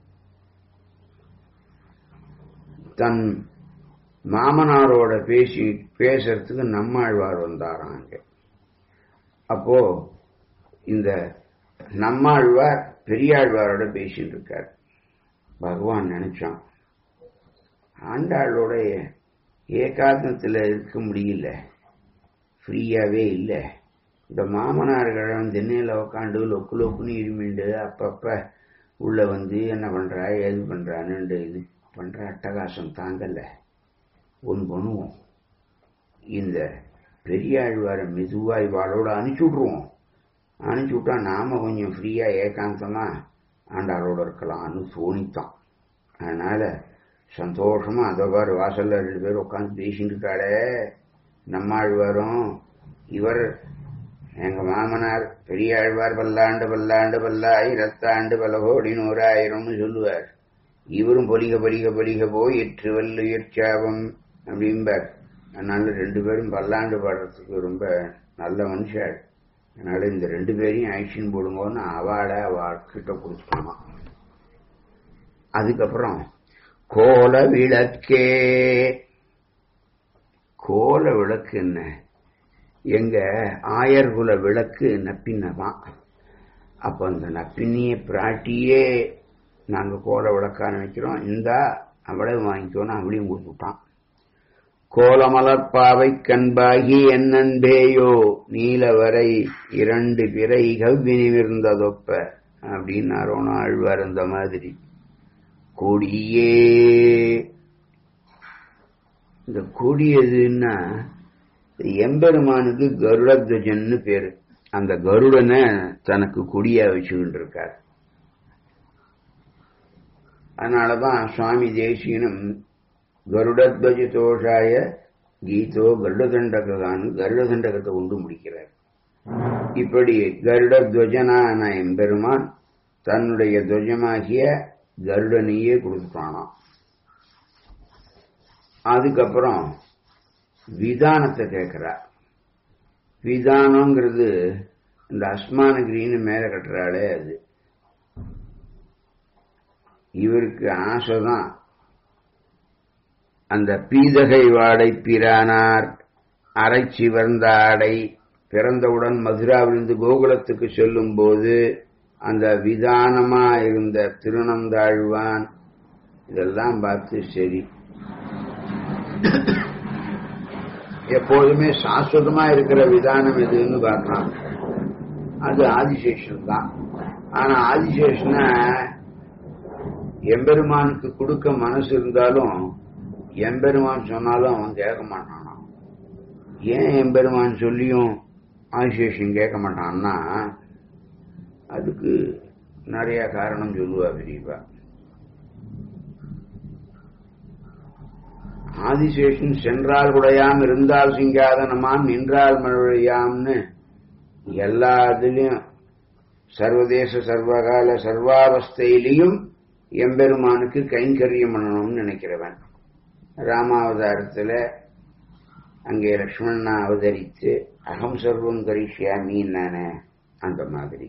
தன் மாமனாரோட பேசி பேசுறதுக்கு நம்மாழ்வார் வந்தாராங்க அப்போ இந்த நம்மாழ்வார் பெரியாழ்வாரோட பேசிட்டு இருக்கார் பகவான் நினைச்சான் ஆண்டாளோட ஏகாந்தத்தில் இருக்க முடியல ஃப்ரீயாவே இல்லை இந்த மாமனார்கள் திண்ணையில் உக்காண்டு லொக்கு லொக்குன்னு இருமிண்டு அப்பப்ப உள்ள வந்து என்ன பண்றா ஏது பண்றான்னு இது பண்ற அட்டகாசம் தாங்கல ஒன்று பண்ணுவோம் இந்த பெரியாழ்வாரை மெதுவா இவாளோட அனுப்பிச்சி விட்ருவோம் அனுப்பிச்சி விட்டா நாம கொஞ்சம் ஃப்ரீயா ஏகாந்தமா ஆண்டாளோட இருக்கலாம்னு தோணித்தான் அதனால சந்தோஷமா அதை பாரு வாசல்ல ரெண்டு பேர் உட்காந்து பேசிட்டு இருக்காளே நம்மாழ்வாரும் இவர் எங்க மாமனார் பெரியாழ்வார் பல்லாண்டு பல்லாண்டு பல்லாயிரத்தாண்டு பல கோடி நூறாயிரம்னு சொல்லுவார் இவரும் பொலிக பொலிக பொலிக போய் எற்று வல்லுயிர் சாபம் அப்படிம்பார் அதனால ரெண்டு பேரும் பல்லாண்டு பாடுறதுக்கு ரொம்ப நல்ல மனுஷாள் அதனால இந்த ரெண்டு பேரையும் ஆக்ஷன் போடுங்கன்னு அவளை அவகிட்ட கொடுத்துட்டாமா அதுக்கப்புறம் கோல விளக்கே கோல விளக்கு என்ன எங்க ஆயர்குல விளக்கு நப்பின்னதான் அப்ப அந்த நப்பின்னிய பிராட்டியே நாங்க கோல விளக்கான வைக்கிறோம் இந்தா அவ்வளவு வாங்கிக்கோன்னு அவளையும் கொடுத்துட்டான் கோலமலர்பாவை கண்பாகி என்னன்பேயோ நீலவரை இரண்டு பிறை கவ்வினிமிருந்ததொப்ப அப்படின்னாரோனா ஆழ்வார் அந்த மாதிரி கொடியே இந்த கொடி எதுன்னா எம்பெருமானுக்கு கருடத்வஜன்னு பேரு அந்த கருடனை தனக்கு கொடியா வச்சுக்கிட்டு இருக்கார் அதனாலதான் சுவாமி தேசியனும் கருடத்வஜ தோஷாய கீதோ கருடதண்டகான்னு கருடதண்டகத்தை உண்டு முடிக்கிறார் இப்படி கருடத்வஜனான எம்பெருமான் தன்னுடைய துவஜமாகிய கருடனையே கொடுத்துட்டானாம் அதுக்கப்புறம் விதானத்தை கேட்கிறார் விதானங்கிறது இந்த அஸ்மானகிரின்னு மேல கட்டுறாளே அது இவருக்கு ஆசைதான் அந்த பீதகை வாடை பிரானார் அரைச்சி வந்த ஆடை பிறந்தவுடன் மதுராவிலிருந்து கோகுலத்துக்கு செல்லும் போது அந்த விதானமா இருந்த திருநந்தாழ்வான் இதெல்லாம் பார்த்து சரி எப்போதுமே சாஸ்வதமா இருக்கிற விதானம் எதுன்னு பார்க்கலாம் அது ஆதிசேஷன் தான் ஆனா ஆதிசேஷனை எம்பெருமானுக்கு கொடுக்க மனசு இருந்தாலும் எம்பெருமான் சொன்னாலும் அவன் கேட்க மாட்டானாம் ஏன் எம்பெருமான் சொல்லியும் ஆதிசேஷன் கேட்க மாட்டான்னா அதுக்கு நிறைய காரணம் சொல்லுவா பெரியப்பா ஆதிசேஷன் சென்றால் உடையாம் இருந்தால் சிங்காதனமாம் நின்றால் மழையாம்னு எல்லா இதுலயும் சர்வதேச சர்வகால சர்வாவஸ்தையிலையும் எம்பெருமானுக்கு கைங்கரியம் பண்ணணும்னு நினைக்கிறவன் ராமாவதாரத்துல அங்கே லக்ஷ்மணனா அவதரித்து அகம் சர்வம் கரிஷ்யாமின்னு அந்த மாதிரி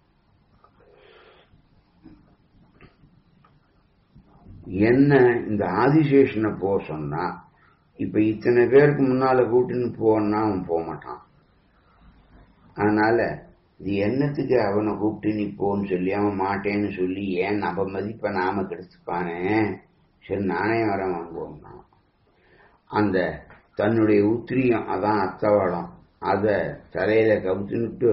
என்ன இந்த ஆதிசேஷனை போக சொன்னா இப்ப இத்தனை பேருக்கு முன்னால கூட்டின்னு போன்னா அவன் போக மாட்டான் அதனால இது என்னத்துக்கு அவனை கூப்பிட்டு நீ போன்னு சொல்லி அவன் மாட்டேன்னு சொல்லி ஏன் நம்ம மதிப்பை நாம கெடுத்துப்பானே சரி நானே வர வாங்குவோம்னா அந்த தன்னுடைய உத்திரியம் அதான் அத்தவாளம் அத தலையில கவுத்துனுட்டு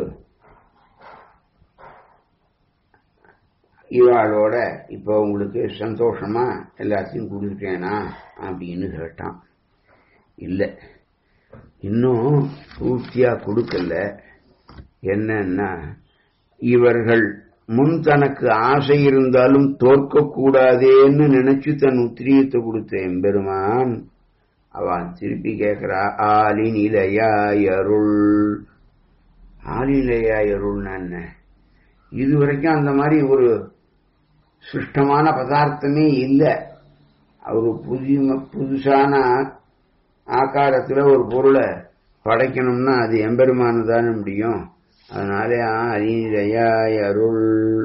இவாளோட இப்ப உங்களுக்கு சந்தோஷமா எல்லாத்தையும் கொடுத்துட்டேனா அப்படின்னு கேட்டான் இல்ல இன்னும் பூர்த்தியா கொடுக்கல என்னன்னா இவர்கள் முன் தனக்கு ஆசை இருந்தாலும் தோற்கக்கூடாதேன்னு நினைச்சு தன் உத்திரியத்தை கொடுத்த எம்பெருமான் அவன் திருப்பி கேட்கிறா ஆலிநிலையாய் அருள் ஆலிநிலையாய் அருள்னா என்ன இது வரைக்கும் அந்த மாதிரி ஒரு சிருஷ்டமான பதார்த்தமே இல்லை அவர் புதிய புதுசான ஆக்காரத்துல ஒரு பொருளை படைக்கணும்னா அது எம்பெருமானு தானே முடியும் அதனால அரிநிலையாய் அருள்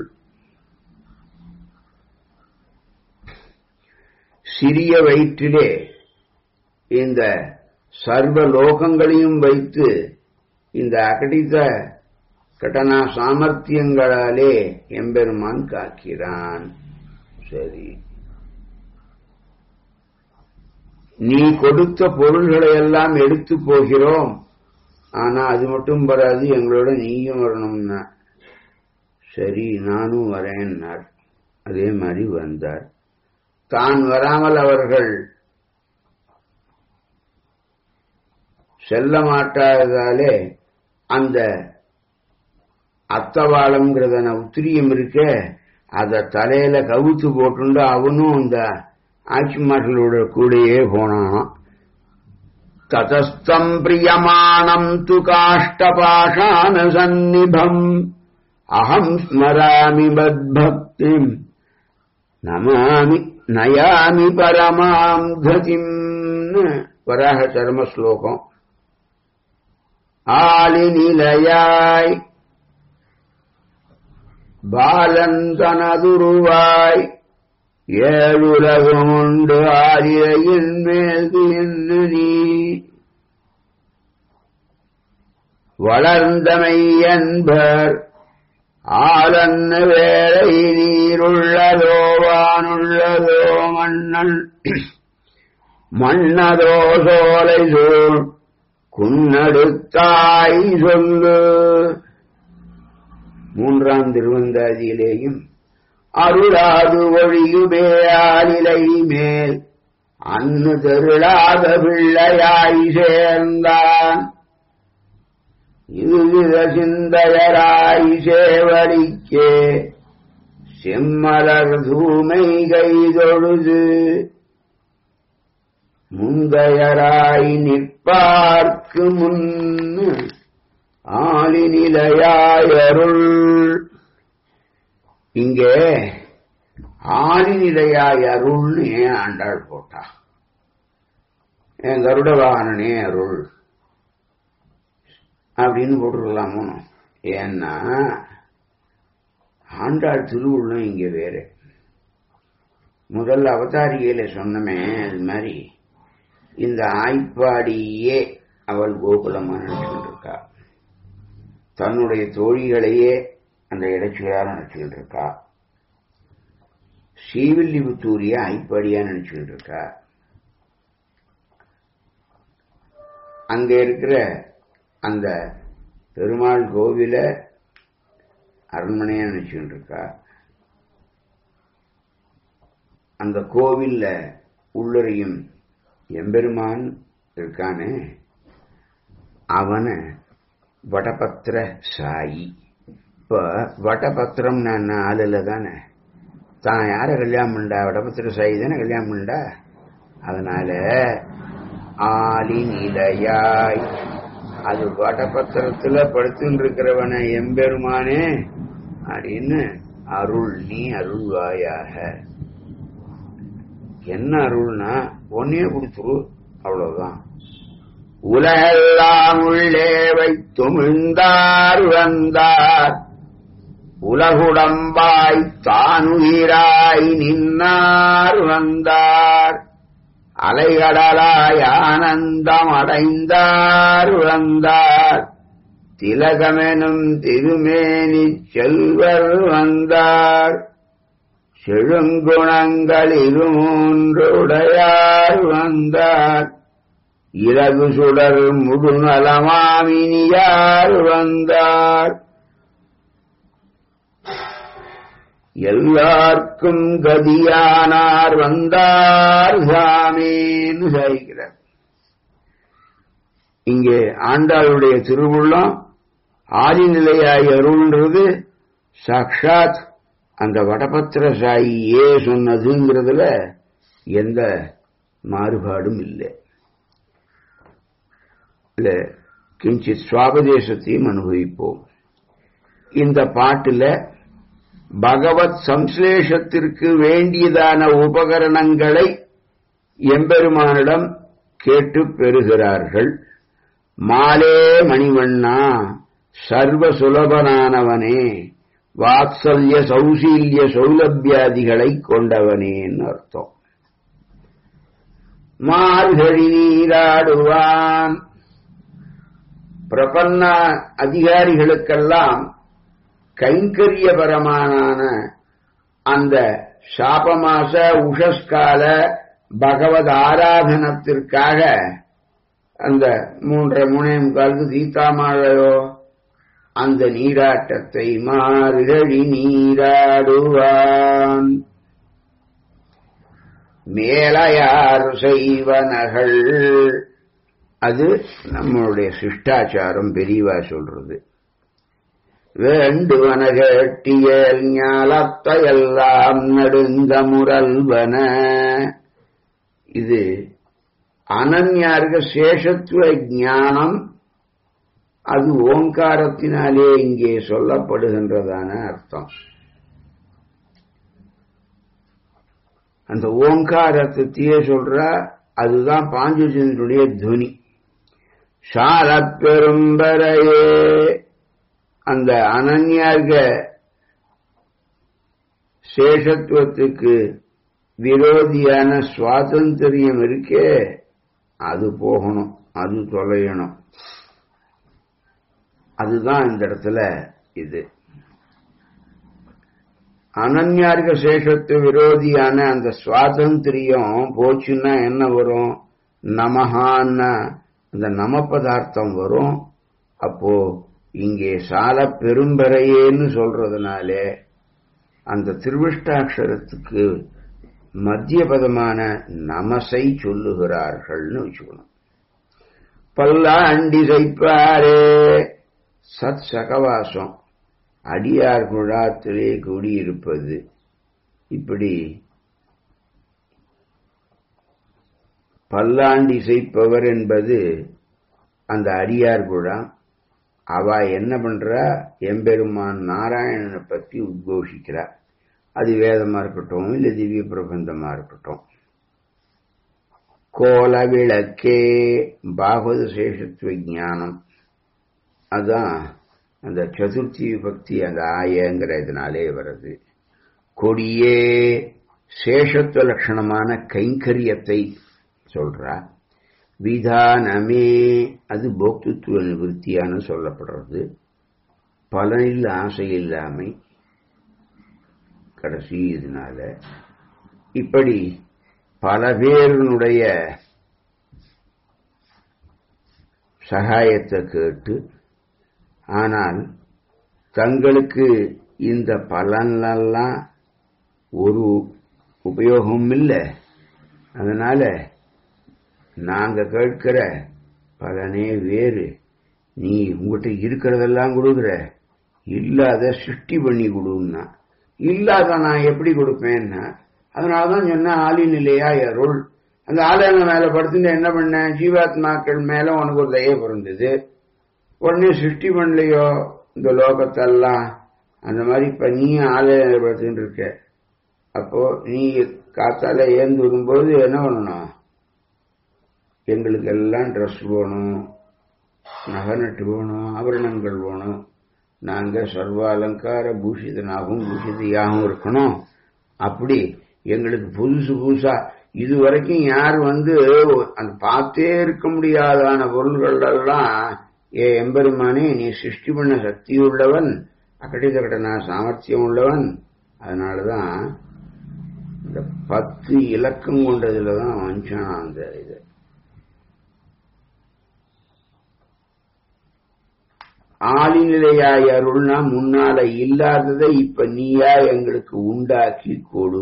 சிறிய வயிற்றிலே இந்த சர்வ லோகங்களையும் வைத்து இந்த அகடித கடனா சாமர்த்தியங்களாலே எம்பெருமான் காக்கிறான் சரி நீ கொடுத்த பொருள்களை எல்லாம் எடுத்து போகிறோம் ஆனா அது மட்டும் வராது எங்களோட நீயும் வரணும்னா சரி நானும் வரேன்னார் அதே மாதிரி வந்தார் தான் வராமல் அவர்கள் செல்ல மாட்டாததாலே அந்த அத்தவாளம்ங்கிறத உத்திரியம் இருக்க அத தலையில கவுத்து போட்டுண்டு அவனும் அந்த ஆட்சிமார்களோட கூடயே போனான் ததஸ்தம் பிரியமானம் து காஷ்டபாஷான சந்நிபம் அகம் ஸ்மராமி மத்பக்திம் நமாமி நயாமி பரமாம் கதிம் வராக சர்ம ஸ்லோகம் ஆலிநிலையாய் பாலன் தனதுருவாய் ஏழுலகமுண்டு ஆரியையின் மேல்து என்று நீ வளர்ந்தமை என்பர் ஆலன்ன வேலை நீருள்ளதோ வானுள்ளதோ மன்னன் மன்னதோ சோலை சூழ் குன்னடுத்தாய் சொல்லு மூன்றாம் திருவந்தாதியிலேயும் அருளாது ஒழியுமே ஆளிலை மேல் அன்னு தெருளாத பிள்ளையாய் சேர்ந்தான் இதுவித சிந்தையராய் சேவடிக்கே செம்மலர் தூமை கைதொழுது முந்தையராய் நிற்பார்க்கு முன் ஆளிநிலையாய் அருள் இங்கே ஆளிநிலையாய் அருள்னு ஏன் ஆண்டாள் போட்டா என் கருட வாகனனே அருள் அப்படின்னு போட்டுருக்கலாமோ ஏன்னா ஆண்டாள் திருவுள்ளம் இங்க வேற முதல்ல அவதாரிகையில சொன்னமே அது மாதிரி இந்த ஆய்ப்பாடியே அவள் கோகுலமா நினைச்சுட்டு இருக்கா தன்னுடைய தோழிகளையே அந்த இடைச்சிகளாக நினைச்சுக்கிட்டு இருக்கா ஸ்ரீவில்லிபுத்தூரிய ஐப்பாடியா நினைச்சுக்கிட்டு இருக்கா அங்க இருக்கிற அந்த பெருமாள் கோவில அரண்மனையா நினைச்சுக்கிட்டு இருக்கா அந்த கோவில்ல உள்ளறையும் எம்பெருமான் இருக்கானே அவனை வடபத்திர சாயி இப்ப வடபத்திரம்னா என்ன ஆளுல தானே தான் யார கல்யாணம் பண்ணா வடபத்திர சாயி தானே கல்யாணம் பண்ணா அதனால ஆலி நிலையாய் அது வடபத்திரத்துல படுத்துன்னு இருக்கிறவன எம்பெருமானே அப்படின்னு அருள் நீ அருள்வாயாக என்ன அருள்னா ஒன்னே கொடுத்துரு அவ்வளவுதான் உலகெல்லாம் உள்ளே வைத்துமிழ்ந்தார் வந்தார் உலகுடம்பாய் தானுயிராய் நின்னார் வந்தார் அலைகடலாய் ஆனந்தம் அடைந்தார் வந்தார் திலகமெனும் திருமேனி செல்வர் வந்தார் செழுங்குணங்கள் இருமூன்று உடையார் வந்தார் இலகு சுடர் முடுநலமாமினியார் வந்தார் எல்லாருக்கும் கதியானார் வந்தார் சாமேன்னு சாய்க்கிறார் இங்கே ஆண்டாளுடைய திருவுள்ளம் ஆதிநிலையாய் அருள்ன்றது சாக்ஷாத் அந்த வடபத்திர சாயியே சொன்னதுங்கிறதுல எந்த மாறுபாடும் இல்லை இல்ல கிஞ்சித் சுவாபதேசத்தையும் அனுபவிப்போம் இந்த பாட்டுல பகவத் சம்ஸ்லேஷத்திற்கு வேண்டியதான உபகரணங்களை எம்பெருமானிடம் கேட்டு பெறுகிறார்கள் மாலே மணிவண்ணா சர்வ சுலபனானவனே வாத்சல்ய சௌசீல்ய சௌலபியாதிகளை கொண்டவனேன்னு அர்த்தம் மார்கழி நீராடுவான் பிரபன்ன அதிகாரிகளுக்கெல்லாம் கைங்கரியபரமான அந்த சாபமாச உஷஸ்கால பகவத் ஆராதனத்திற்காக அந்த மூன்றரை மூணே முக்காலுக்கு சீதாமாழையோ அந்த நீராட்டத்தை மார்கழி நீராடுவான் மேலையார் செய்வனகள் அது நம்மளுடைய சிஷ்டாச்சாரம் பெரியவா சொல்றது வேண்டுவன கேட்டியல் ஞாலத்தையெல்லாம் நடுந்த முரல்வன இது அனன்யார்க சேஷத்துவ ஞானம் அது ஓங்காரத்தினாலே இங்கே சொல்லப்படுகின்றதான அர்த்தம் அந்த ஓங்காரத்தையே சொல்றா அதுதான் பாஞ்சுஜனுடைய துனி சால பெரும்பரையே அந்த அனன்யாக சேஷத்துவத்துக்கு விரோதியான சுவாதந்திரியம் இருக்கே அது போகணும் அது தொலையணும் அதுதான் இந்த இடத்துல இது அனன்யார்க சேஷத்து விரோதியான அந்த சுவாதந்திரியம் போச்சுன்னா என்ன வரும் நமஹான்னா அந்த நம பதார்த்தம் வரும் அப்போ இங்கே சால பெரும்பறையேன்னு சொல்றதுனாலே அந்த திருவிஷ்டாட்சரத்துக்கு மத்திய பதமான நமசை சொல்லுகிறார்கள்னு வச்சுக்கணும் பல்லாண்டி சைப்பாரே சத் சகவாசம் அடியார் குழாத்திலே கூடியிருப்பது இப்படி பல்லாண்டு இசைப்பவர் என்பது அந்த அடியார் குழாம் அவ என்ன பண்றா எம்பெருமான் நாராயணனை பற்றி உத்கோஷிக்கிறா அது வேதமா இருக்கட்டும் இல்ல திவ்ய பிரபந்தமா இருக்கட்டும் கோல விளக்கே பாகவத சேஷத்துவ ஞானம் அதான் அந்த சதுர்த்தி விபக்தி அந்த ஆயங்கிற இதனாலே வருது கொடியே சேஷத்துவ லட்சணமான கைங்கரியத்தை சொல்றா விதானமே அது போக்துத்துவ நிவர்த்தியான சொல்லப்படுறது பலனில் ஆசை இல்லாமை கடைசி இதனால இப்படி பல பேருனுடைய சகாயத்தை கேட்டு ஆனால் தங்களுக்கு இந்த பலன்லாம் ஒரு உபயோகமும் இல்லை அதனால நாங்க கேட்கிற பலனே வேறு நீ உங்ககிட்ட இருக்கிறதெல்லாம் கொடுக்குற இல்லாத சிருஷ்டி பண்ணி கொடுன்னா இல்லாத நான் எப்படி கொடுப்பேன்னா அதனாலதான் சொன்ன ஆளி நிலையா அருள் அந்த ஆலயங்க மேல படுத்துட்டு என்ன பண்ண ஜீவாத்மாக்கள் மேல உனக்கு ஒரு தய பிறந்தது உடனே சிருஷ்டி பண்ணலையோ இந்த லோகத்தெல்லாம் அந்த மாதிரி இப்ப நீ ஆலயம் படுத்துட்டு இருக்க அப்போ நீ காத்தால ஏந்து வரும்போது என்ன பண்ணணும் எங்களுக்கு எல்லாம் ட்ரெஸ் வேணும் நகை நட்டு வேணும் ஆபரணங்கள் வேணும் நாங்க சர்வ அலங்கார பூஷிதனாகவும் பூஷிதையாகவும் இருக்கணும் அப்படி எங்களுக்கு புதுசு புதுசா இது வரைக்கும் யார் வந்து அந்த பார்த்தே இருக்க முடியாதான பொருள்கள் எல்லாம் ஏ எம்பெருமானே நீ சிருஷ்டி பண்ண சக்தி உள்ளவன் அக்கடிதக்கடனா சாமர்த்தியம் உள்ளவன் அதனாலதான் இந்த பத்து இலக்கம் கொண்டதுல தான் வஞ்சான் அந்த இது ஆளிநிலையாய் அருள்னா முன்னால இல்லாததை இப்ப நீயா எங்களுக்கு உண்டாக்கி கொடு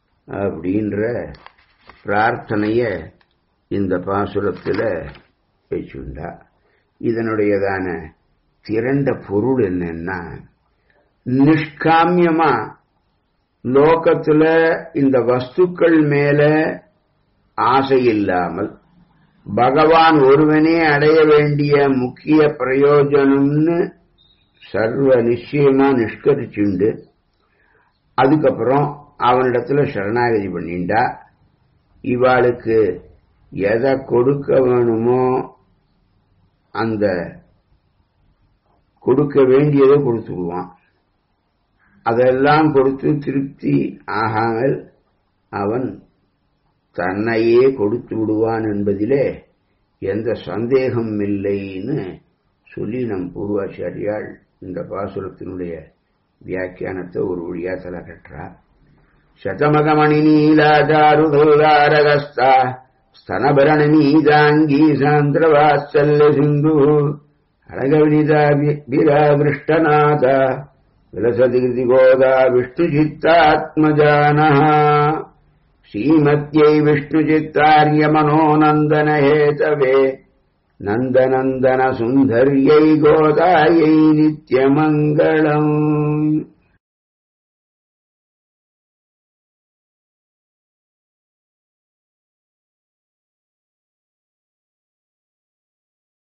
அப்படின்ற பிரார்த்தனைய இந்த பாசுரத்துல வச்சுண்டா இதனுடையதான திரண்ட பொருள் என்னன்னா நிஷ்காமியமா லோகத்துல இந்த வஸ்துக்கள் மேல ஆசை இல்லாமல் பகவான் ஒருவனே அடைய வேண்டிய முக்கிய பிரயோஜனம்னு சர்வ நிச்சயமா நிஷ்கரிச்சுண்டு அதுக்கப்புறம் அவனிடத்துல சரணாகதி பண்ணிண்டா இவாளுக்கு எதை கொடுக்க வேணுமோ அந்த கொடுக்க வேண்டியதை கொடுத்துடுவான் அதெல்லாம் கொடுத்து திருப்தி ஆகாமல் அவன் தன்னையே கொடுத்து விடுவான் என்பதிலே எந்த சந்தேகம் இல்லைன்னு சொல்லி நம் பூர்வாச்சாரியால் இந்த பாசுரத்தினுடைய வியாக்கியானத்தை ஒரு வழியா தலை கட்டுறார் శతమగమణి నీలాచారుధోదారగస్తా స్తనభరణ నీదాంగీ సాంద్రవాత్సల్య సింధు అడగవినితాభిరావృష్టనాథ విలసతి కృతి గోదా విష్ణుచిత్తాత్మజాన శ్రీమత్యై విష్ణుచిత్తార్యమనోనందన హేతవే నందనందన సుందర్యై గోదాయై నిత్యమంగళం